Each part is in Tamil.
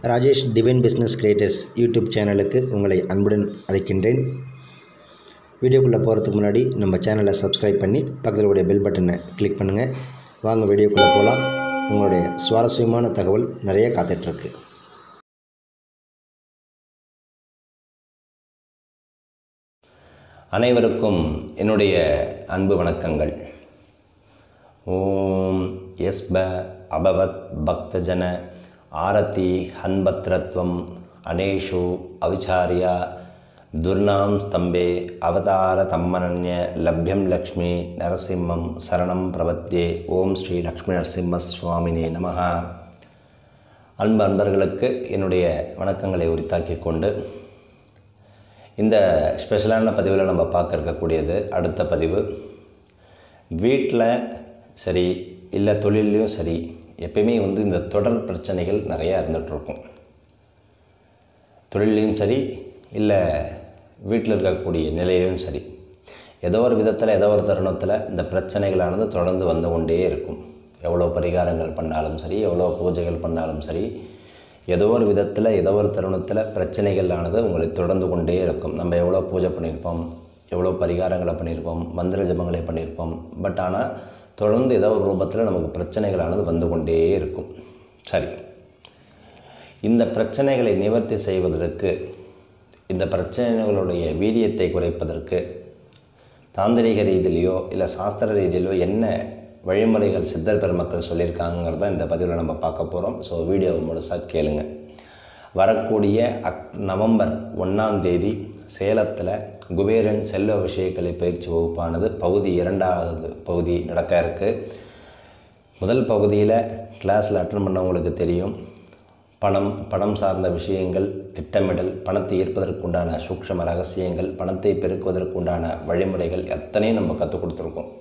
Rajesh divine business creators YouTube சேனலுக்கு உங்களை அன்புடன் அழைக்கின்றேன் வீடியோக்குள்ளே போகிறதுக்கு முன்னாடி நம்ம சேனலை சப்ஸ்கிரைப் பண்ணி பக்கத்தில் உடைய பெல் பட்டனை கிளிக் பண்ணுங்கள் வாங்க வீடியோக்குள்ளே போகலாம் உங்களுடைய சுவாரஸ்யமான தகவல் நிறைய காத்துட்ருக்கு அனைவருக்கும் என்னுடைய அன்பு வணக்கங்கள் ஓம் எஸ்ப அபவத் பக்தஜன ஆரதி ஹன்பத்ரத்வம் அனேஷு அவிச்சாரியா துர்நாம் ஸ்தம்பே அவதார தம்மனன்ய லப்யம் லக்ஷ்மி நரசிம்மம் சரணம் பிரபத்தியே ஓம் ஸ்ரீ லக்ஷ்மி நரசிம்ம சுவாமினே நமஹ அன்பு அன்பர்களுக்கு என்னுடைய வணக்கங்களை உரித்தாக்கிக் கொண்டு இந்த ஸ்பெஷலான பதிவில் நம்ம பார்க்க இருக்கக்கூடியது அடுத்த பதிவு வீட்டில் சரி இல்லை தொழிலையும் சரி எப்பயுமே வந்து இந்த தொடர் பிரச்சனைகள் நிறையா இருந்துகிட்ருக்கும் தொழிலையும் சரி இல்லை வீட்டில் இருக்கக்கூடிய நிலையிலும் சரி ஏதோ ஒரு விதத்தில் ஏதோ ஒரு தருணத்தில் இந்த பிரச்சனைகளானது தொடர்ந்து வந்து கொண்டே இருக்கும் எவ்வளோ பரிகாரங்கள் பண்ணாலும் சரி எவ்வளோ பூஜைகள் பண்ணாலும் சரி ஏதோ ஒரு விதத்தில் ஏதோ ஒரு தருணத்தில் பிரச்சனைகளானது உங்களை தொடர்ந்து கொண்டே இருக்கும் நம்ம எவ்வளோ பூஜை பண்ணியிருப்போம் எவ்வளோ பரிகாரங்களை பண்ணியிருப்போம் மந்திர ஜபங்களை பண்ணியிருப்போம் பட் ஆனால் தொடர்ந்து ஏதோ ஒரு ரூபத்தில் நமக்கு பிரச்சனைகளானது வந்து கொண்டே இருக்கும் சரி இந்த பிரச்சனைகளை நிவர்த்தி செய்வதற்கு இந்த பிரச்சனைகளுடைய வீரியத்தை குறைப்பதற்கு தாந்திரிக ரீதியிலையோ இல்லை சாஸ்திர ரீதியிலோ என்ன வழிமுறைகள் சித்தர் பெருமக்கள் சொல்லியிருக்காங்கிறத இந்த பதிவில் நம்ம பார்க்க போகிறோம் ஸோ வீடியோவை முழுசாக கேளுங்க வரக்கூடிய அக் நவம்பர் ஒன்றாம் தேதி சேலத்தில் குபேரன் செல்வ விஷயக்கலை பயிற்சி வகுப்பானது பகுதி இரண்டாவது பகுதி நடக்க இருக்குது முதல் பகுதியில் கிளாஸில் அட்டன் பண்ணவங்களுக்கு தெரியும் பணம் பணம் சார்ந்த விஷயங்கள் திட்டமிடல் பணத்தை ஈர்ப்பதற்குண்டான சூக்ஷம ரகசியங்கள் பணத்தை பெருக்குவதற்குண்டான வழிமுறைகள் எத்தனையும் நம்ம கற்றுக் கொடுத்துருக்கோம்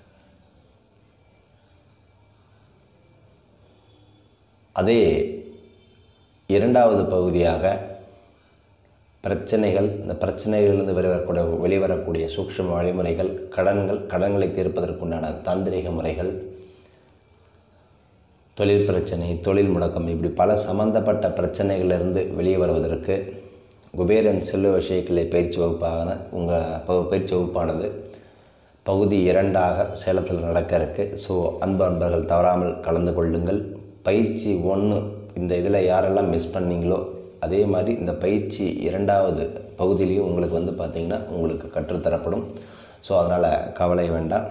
அதே இரண்டாவது பகுதியாக பிரச்சனைகள் இந்த பிரச்சனைகளிலிருந்து வெளிவரக்கூடிய வெளிவரக்கூடிய சூக்ஷ்ம வழிமுறைகள் கடன்கள் கடன்களை தீர்ப்பதற்குண்டான தாந்திரிக முறைகள் தொழில் பிரச்சனை தொழில் முடக்கம் இப்படி பல சம்பந்தப்பட்ட பிரச்சனைகளிலிருந்து வெளியே வருவதற்கு குபேரன் செல்வ விஷயக்கலை பயிற்சி வகுப்பான உங்கள் பயிற்சி வகுப்பானது பகுதி இரண்டாக சேலத்தில் நடக்க இருக்குது ஸோ அன்பு அன்பர்கள் தவறாமல் கலந்து கொள்ளுங்கள் பயிற்சி ஒன்று இந்த இதில் யாரெல்லாம் மிஸ் பண்ணீங்களோ அதே மாதிரி இந்த பயிற்சி இரண்டாவது பகுதியிலையும் உங்களுக்கு வந்து பார்த்திங்கன்னா உங்களுக்கு கற்றுத்தரப்படும் ஸோ அதனால் கவலை வேண்டாம்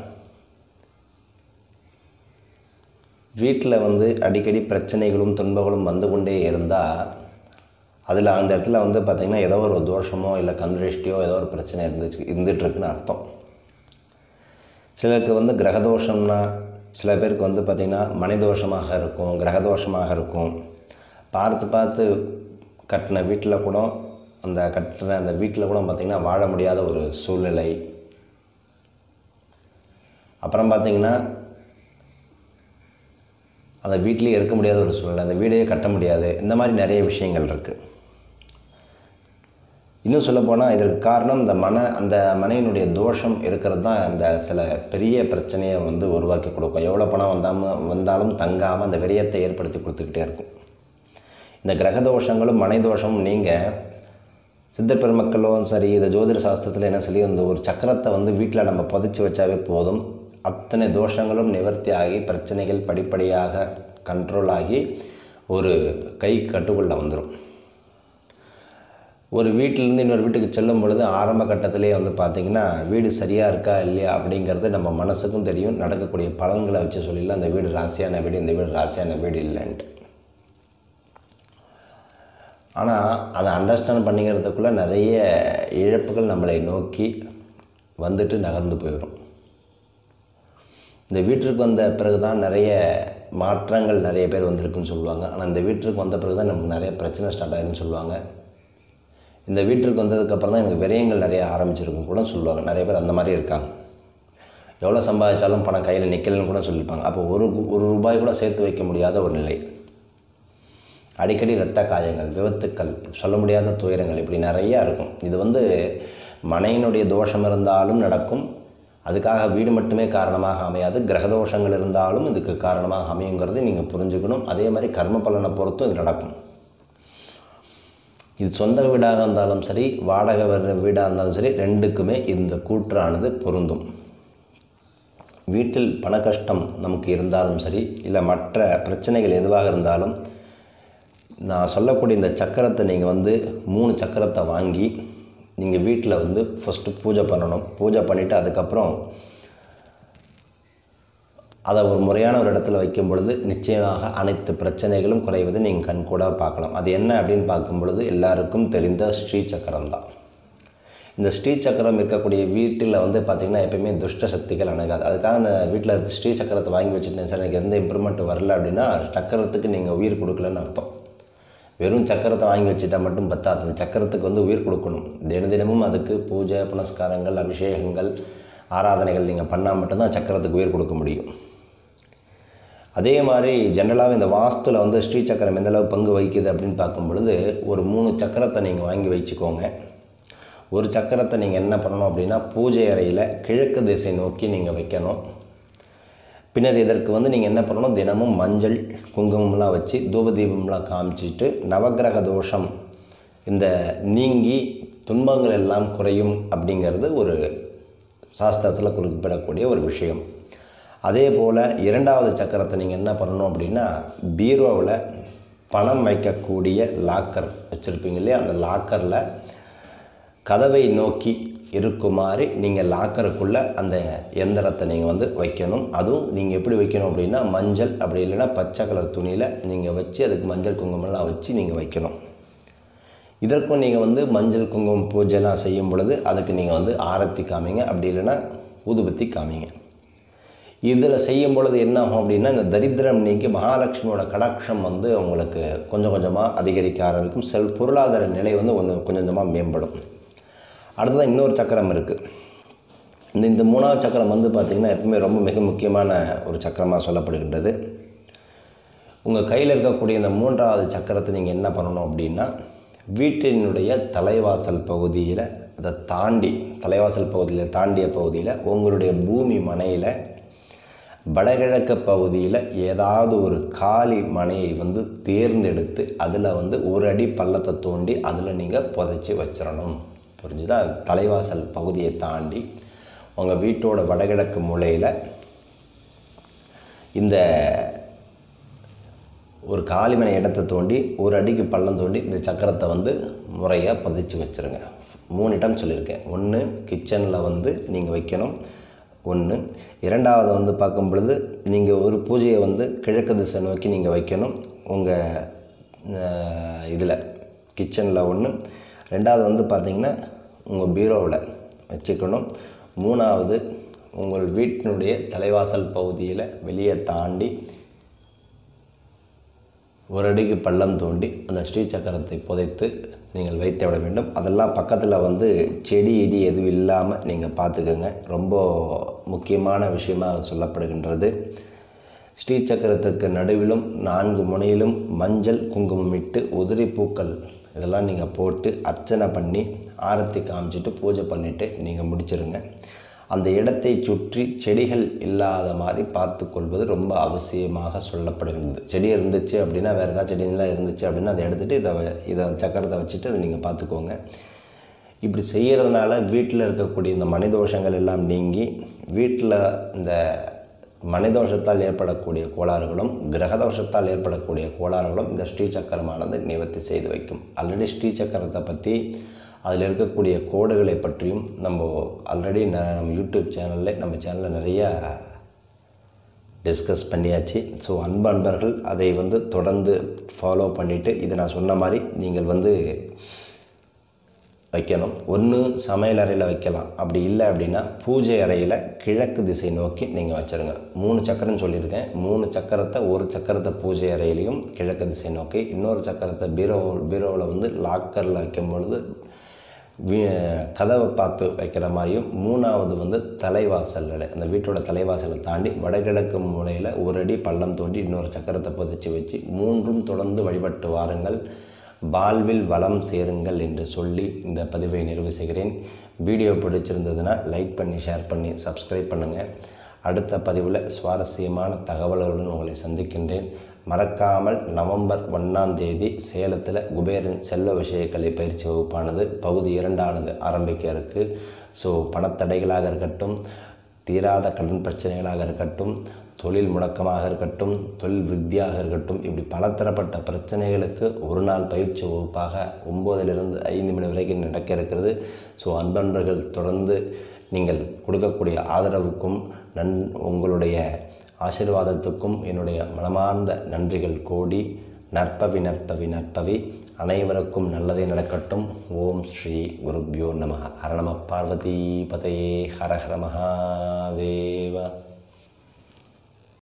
வீட்டில் வந்து அடிக்கடி பிரச்சனைகளும் துன்பங்களும் வந்து கொண்டே இருந்தால் அதில் அந்த இடத்துல வந்து பார்த்திங்கன்னா ஏதோ ஒரு தோஷமோ இல்லை கந்திருஷ்டியோ ஏதோ ஒரு பிரச்சனை இருந்துச்சு இருந்துகிட்ருக்குன்னு அர்த்தம் சிலருக்கு வந்து கிரகதோஷம்னா சில பேருக்கு வந்து பார்த்திங்கன்னா மனைதோஷமாக இருக்கும் கிரகதோஷமாக இருக்கும் பார்த்து பார்த்து கட்டின வீட்டில் கூட அந்த கட்டின அந்த வீட்டில் கூட பார்த்திங்கன்னா வாழ முடியாத ஒரு சூழ்நிலை அப்புறம் பார்த்திங்கன்னா அந்த வீட்லேயே இருக்க முடியாத ஒரு சூழ்நிலை அந்த வீடையே கட்ட முடியாது இந்த மாதிரி நிறைய விஷயங்கள் இருக்குது இன்னும் சொல்லப்போனால் இதற்கு காரணம் இந்த மன அந்த மனையினுடைய தோஷம் இருக்கிறது தான் அந்த சில பெரிய பிரச்சனையை வந்து உருவாக்கி கொடுக்கும் எவ்வளோ பணம் வந்தாமல் வந்தாலும் தங்காமல் அந்த விரயத்தை ஏற்படுத்தி கொடுத்துக்கிட்டே இருக்கும் இந்த கிரக தோஷங்களும் மனை தோஷமும் நீங்கள் சித்தர் பெருமக்களும் சரி இந்த ஜோதிட சாஸ்திரத்தில் என்ன சொல்லி அந்த ஒரு சக்கரத்தை வந்து வீட்டில் நம்ம புதைச்சி வச்சாவே போதும் அத்தனை தோஷங்களும் நிவர்த்தி ஆகி பிரச்சனைகள் படிப்படியாக கண்ட்ரோல் ஆகி ஒரு கை கட்டுக்குள்ளே வந்துடும் ஒரு வீட்டிலேருந்து இன்னொரு வீட்டுக்கு செல்லும் பொழுது ஆரம்ப கட்டத்திலே வந்து பார்த்திங்கன்னா வீடு சரியாக இருக்கா இல்லையா அப்படிங்கிறது நம்ம மனசுக்கும் தெரியும் நடக்கக்கூடிய பலன்களை வச்சு சொல்லிடலாம் அந்த வீடு ராசியான வீடு இந்த வீடு ராசியான வீடு இல்லைன்ட்டு ஆனால் அதை அண்டர்ஸ்டாண்ட் பண்ணிக்கிறதுக்குள்ளே நிறைய இழப்புகள் நம்மளை நோக்கி வந்துட்டு நகர்ந்து போயிடும் இந்த வீட்டிற்கு வந்த பிறகு தான் நிறைய மாற்றங்கள் நிறைய பேர் வந்திருக்குன்னு சொல்லுவாங்க ஆனால் இந்த வீட்டிற்கு வந்த பிறகு தான் நமக்கு நிறைய பிரச்சனை ஸ்டார்ட் ஆகிருன்னு சொல்லுவாங்க இந்த வீட்டிற்கு வந்ததுக்கப்புறம் தான் எனக்கு விரயங்கள் நிறைய ஆரம்பிச்சிருக்கும் கூட சொல்லுவாங்க நிறைய பேர் அந்த மாதிரி இருக்காங்க எவ்வளோ சம்பாதிச்சாலும் பணம் கையில் நிற்கலன்னு கூட சொல்லியிருப்பாங்க அப்போ ஒரு ஒரு ரூபாய் கூட சேர்த்து வைக்க முடியாத ஒரு நிலை அடிக்கடி இரத்த காயங்கள் விபத்துக்கள் சொல்ல முடியாத துயரங்கள் இப்படி நிறையா இருக்கும் இது வந்து மனையினுடைய தோஷம் இருந்தாலும் நடக்கும் அதுக்காக வீடு மட்டுமே காரணமாக அமையாது கிரகதோஷங்கள் இருந்தாலும் இதுக்கு காரணமாக அமையுங்கிறது நீங்கள் புரிஞ்சுக்கணும் அதே மாதிரி கர்ம பலனை பொறுத்தும் இது நடக்கும் இது சொந்த வீடாக இருந்தாலும் சரி வாடகை வர வீடாக இருந்தாலும் சரி ரெண்டுக்குமே இந்த கூற்றானது பொருந்தும் வீட்டில் பண கஷ்டம் நமக்கு இருந்தாலும் சரி இல்லை மற்ற பிரச்சனைகள் எதுவாக இருந்தாலும் நான் சொல்லக்கூடிய இந்த சக்கரத்தை நீங்கள் வந்து மூணு சக்கரத்தை வாங்கி நீங்கள் வீட்டில் வந்து ஃபஸ்ட்டு பூஜை பண்ணணும் பூஜை பண்ணிவிட்டு அதுக்கப்புறம் அதை ஒரு முறையான ஒரு இடத்துல வைக்கும் பொழுது நிச்சயமாக அனைத்து பிரச்சனைகளும் குறைவது நீங்கள் கண்கூடாக பார்க்கலாம் அது என்ன அப்படின்னு பார்க்கும் பொழுது எல்லாருக்கும் தெரிந்த ஸ்ரீ சக்கரம் தான் இந்த ஸ்ரீ சக்கரம் இருக்கக்கூடிய வீட்டில் வந்து பார்த்திங்கன்னா எப்பயுமே துஷ்ட சக்திகள் அணுகாது அதுக்காக நான் வீட்டில் ஸ்ரீ சக்கரத்தை வாங்கி வச்சுட்டேன் சார் எனக்கு எந்த இம்ப்ரூவ்மெண்ட் வரல அப்படின்னா சக்கரத்துக்கு நீங்கள் உயிர் கொடுக்கலன்னு அர்த்தம் வெறும் சக்கரத்தை வாங்கி வச்சுட்டா மட்டும் பத்தாது அந்த சக்கரத்துக்கு வந்து உயிர் கொடுக்கணும் தின தினமும் அதுக்கு பூஜை புனஸ்காரங்கள் அபிஷேகங்கள் ஆராதனைகள் நீங்கள் பண்ணால் மட்டும்தான் சக்கரத்துக்கு உயிர் கொடுக்க முடியும் அதே மாதிரி ஜென்ரலாகவே இந்த வாஸ்துவில் வந்து ஸ்ரீ சக்கரம் எந்த அளவு பங்கு வகிக்குது அப்படின்னு பார்க்கும் பொழுது ஒரு மூணு சக்கரத்தை நீங்கள் வாங்கி வச்சுக்கோங்க ஒரு சக்கரத்தை நீங்கள் என்ன பண்ணணும் அப்படின்னா பூஜை அறையில் கிழக்கு திசை நோக்கி நீங்கள் வைக்கணும் பின்னர் இதற்கு வந்து நீங்கள் என்ன பண்ணணும் தினமும் மஞ்சள் குங்குமம்லாம் வச்சு தூபதீபம்லாம் காமிச்சிட்டு நவக்கிரக தோஷம் இந்த நீங்கி துன்பங்கள் எல்லாம் குறையும் அப்படிங்கிறது ஒரு சாஸ்திரத்தில் குறிப்பிடக்கூடிய ஒரு விஷயம் அதே போல் இரண்டாவது சக்கரத்தை நீங்கள் என்ன பண்ணணும் அப்படின்னா பீரோவில் பணம் வைக்கக்கூடிய லாக்கர் வச்சுருப்பீங்க இல்லையா அந்த லாக்கரில் கதவை நோக்கி இருக்குமாறு நீங்கள் லாக்கருக்குள்ளே அந்த எந்திரத்தை நீங்கள் வந்து வைக்கணும் அதுவும் நீங்கள் எப்படி வைக்கணும் அப்படின்னா மஞ்சள் அப்படி இல்லைன்னா பச்சை கலர் துணியில் நீங்கள் வச்சு அதுக்கு மஞ்சள் குங்குமம்லாம் வச்சு நீங்கள் வைக்கணும் இதற்கும் நீங்கள் வந்து மஞ்சள் குங்குமம் பூஜைலாம் செய்யும் பொழுது அதுக்கு நீங்கள் வந்து ஆரத்தி காமிங்க அப்படி இல்லைன்னா ஊதுபத்தி காமிங்க இதில் செய்யும் பொழுது என்ன ஆகும் அப்படின்னா இந்த தரித்திரம் நீக்கி மகாலட்சுமியோட கடாட்சம் வந்து உங்களுக்கு கொஞ்சம் கொஞ்சமாக அதிகரிக்க ஆரம்பிக்கும் செல் பொருளாதார நிலை வந்து கொஞ்சம் கொஞ்சம் கொஞ்சமாக மேம்படும் அடுத்ததான் இன்னொரு சக்கரம் இருக்குது இந்த இந்த மூணாவது சக்கரம் வந்து பார்த்திங்கன்னா எப்பவுமே ரொம்ப மிக முக்கியமான ஒரு சக்கரமாக சொல்லப்படுகின்றது உங்கள் கையில் இருக்கக்கூடிய இந்த மூன்றாவது சக்கரத்தை நீங்கள் என்ன பண்ணணும் அப்படின்னா வீட்டினுடைய தலைவாசல் பகுதியில் அதை தாண்டி தலைவாசல் பகுதியில் தாண்டிய பகுதியில் உங்களுடைய பூமி மனையில் வடகிழக்கு பகுதியில் ஏதாவது ஒரு காலி மனையை வந்து தேர்ந்தெடுத்து அதில் வந்து ஒரு அடி பள்ளத்தை தோண்டி அதில் நீங்கள் புதைச்சி வச்சிடணும் புரிஞ்சுதா தலைவாசல் பகுதியை தாண்டி உங்கள் வீட்டோட வடகிழக்கு மூலையில் இந்த ஒரு காலிமனை இடத்தை தோண்டி ஒரு அடிக்கு பள்ளம் தோண்டி இந்த சக்கரத்தை வந்து முறையாக பதிச்சு வச்சுருங்க மூணு இடம் சொல்லியிருக்கேன் ஒன்று கிச்சனில் வந்து நீங்கள் வைக்கணும் ஒன்று இரண்டாவது வந்து பார்க்கும் பொழுது நீங்கள் ஒரு பூஜையை வந்து கிழக்கு திசை நோக்கி நீங்கள் வைக்கணும் உங்கள் இதில் கிச்சனில் ஒன்று ரெண்டாவது வந்து பார்த்திங்கன்னா உங்கள் பீரோவில் வச்சுக்கணும் மூணாவது உங்கள் வீட்டினுடைய தலைவாசல் பகுதியில் வெளியே தாண்டி ஒரு அடிக்கு பள்ளம் தோண்டி அந்த ஸ்ரீ சக்கரத்தை புதைத்து நீங்கள் வைத்து விட வேண்டும் அதெல்லாம் பக்கத்தில் வந்து செடி இடி எதுவும் இல்லாமல் நீங்கள் பார்த்துக்கோங்க ரொம்ப முக்கியமான விஷயமாக சொல்லப்படுகின்றது ஸ்ரீ சக்கரத்துக்கு நடுவிலும் நான்கு முனையிலும் மஞ்சள் குங்குமம் இட்டு உதிரி பூக்கள் இதெல்லாம் நீங்கள் போட்டு அர்ச்சனை பண்ணி ஆரத்தி காமிச்சிட்டு பூஜை பண்ணிவிட்டு நீங்கள் முடிச்சிருங்க அந்த இடத்தை சுற்றி செடிகள் இல்லாத மாதிரி பார்த்து கொள்வது ரொம்ப அவசியமாக சொல்லப்படுகின்றது செடி இருந்துச்சு அப்படின்னா வேறு ஏதாவது செடிலாம் இருந்துச்சு அப்படின்னா அதை எடுத்துகிட்டு இதை வ- இதை சக்கரத்தை வச்சுட்டு அதை நீங்கள் பார்த்துக்கோங்க இப்படி செய்கிறதுனால வீட்டில் இருக்கக்கூடிய இந்த மனிதோஷங்கள் எல்லாம் நீங்கி வீட்டில் இந்த மனிதோஷத்தால் ஏற்படக்கூடிய கோளாறுகளும் கிரகதோஷத்தால் ஏற்படக்கூடிய கோளாறுகளும் இந்த ஸ்ரீ சக்கரமானது நிவர்த்தி செய்து வைக்கும் ஆல்ரெடி ஸ்ரீ சக்கரத்தை பற்றி அதில் இருக்கக்கூடிய கோடுகளை பற்றியும் நம்ம ஆல்ரெடி ந நம்ம யூடியூப் சேனலில் நம்ம சேனலில் நிறைய டிஸ்கஸ் பண்ணியாச்சு ஸோ அன்பு அன்பர்கள் அதை வந்து தொடர்ந்து ஃபாலோ பண்ணிவிட்டு இதை நான் சொன்ன மாதிரி நீங்கள் வந்து வைக்கணும் ஒன்று சமையல் அறையில் வைக்கலாம் அப்படி இல்லை அப்படின்னா பூஜை அறையில் கிழக்கு திசை நோக்கி நீங்கள் வச்சுருங்க மூணு சக்கரம் சொல்லியிருக்கேன் மூணு சக்கரத்தை ஒரு சக்கரத்தை பூஜை அறையிலையும் கிழக்கு திசை நோக்கி இன்னொரு சக்கரத்தை பீரோ பீரோவில் வந்து லாக்கரில் வைக்கும் பொழுது வீ- கதவை பார்த்து வைக்கிற மாதிரியும் மூணாவது வந்து தலைவாசலில் அந்த வீட்டோட தலைவாசலை தாண்டி வடகிழக்கு மூலையில் ஒரு அடி பள்ளம் தோண்டி இன்னொரு சக்கரத்தை புதைச்சி வச்சு மூன்றும் தொடர்ந்து வழிபட்டு வாருங்கள் வாழ்வில் வளம் சேருங்கள் என்று சொல்லி இந்த பதிவை நிறைவு செய்கிறேன் வீடியோ பிடிச்சிருந்ததுன்னா லைக் பண்ணி ஷேர் பண்ணி சப்ஸ்கிரைப் பண்ணுங்கள் அடுத்த பதிவில் சுவாரஸ்யமான தகவல்களுடன் உங்களை சந்திக்கின்றேன் மறக்காமல் நவம்பர் ஒன்றாம் தேதி சேலத்தில் குபேரன் செல்வ விஷயக்கல்வி பயிற்சி வகுப்பானது பகுதி இரண்டானது ஆரம்பிக்க இருக்கு ஸோ பணத்தடைகளாக இருக்கட்டும் தீராத கடன் பிரச்சனைகளாக இருக்கட்டும் தொழில் முடக்கமாக இருக்கட்டும் தொழில் விருத்தியாக இருக்கட்டும் இப்படி பலதரப்பட்ட பிரச்சனைகளுக்கு ஒரு நாள் பயிற்சி வகுப்பாக ஒம்போதிலிருந்து ஐந்து மணி வரைக்கும் நடக்க இருக்கிறது ஸோ அன்பன்பர்கள் தொடர்ந்து நீங்கள் கொடுக்கக்கூடிய ஆதரவுக்கும் நன் உங்களுடைய ஆசீர்வாதத்துக்கும் என்னுடைய மனமார்ந்த நன்றிகள் கோடி நற்பவி நற்பவி நற்பவி அனைவருக்கும் நல்லதே நடக்கட்டும் ஓம் ஸ்ரீ குருப்யோ நம ஹர நம பார்வதி பதையே ஹர ஹர மகாதேவ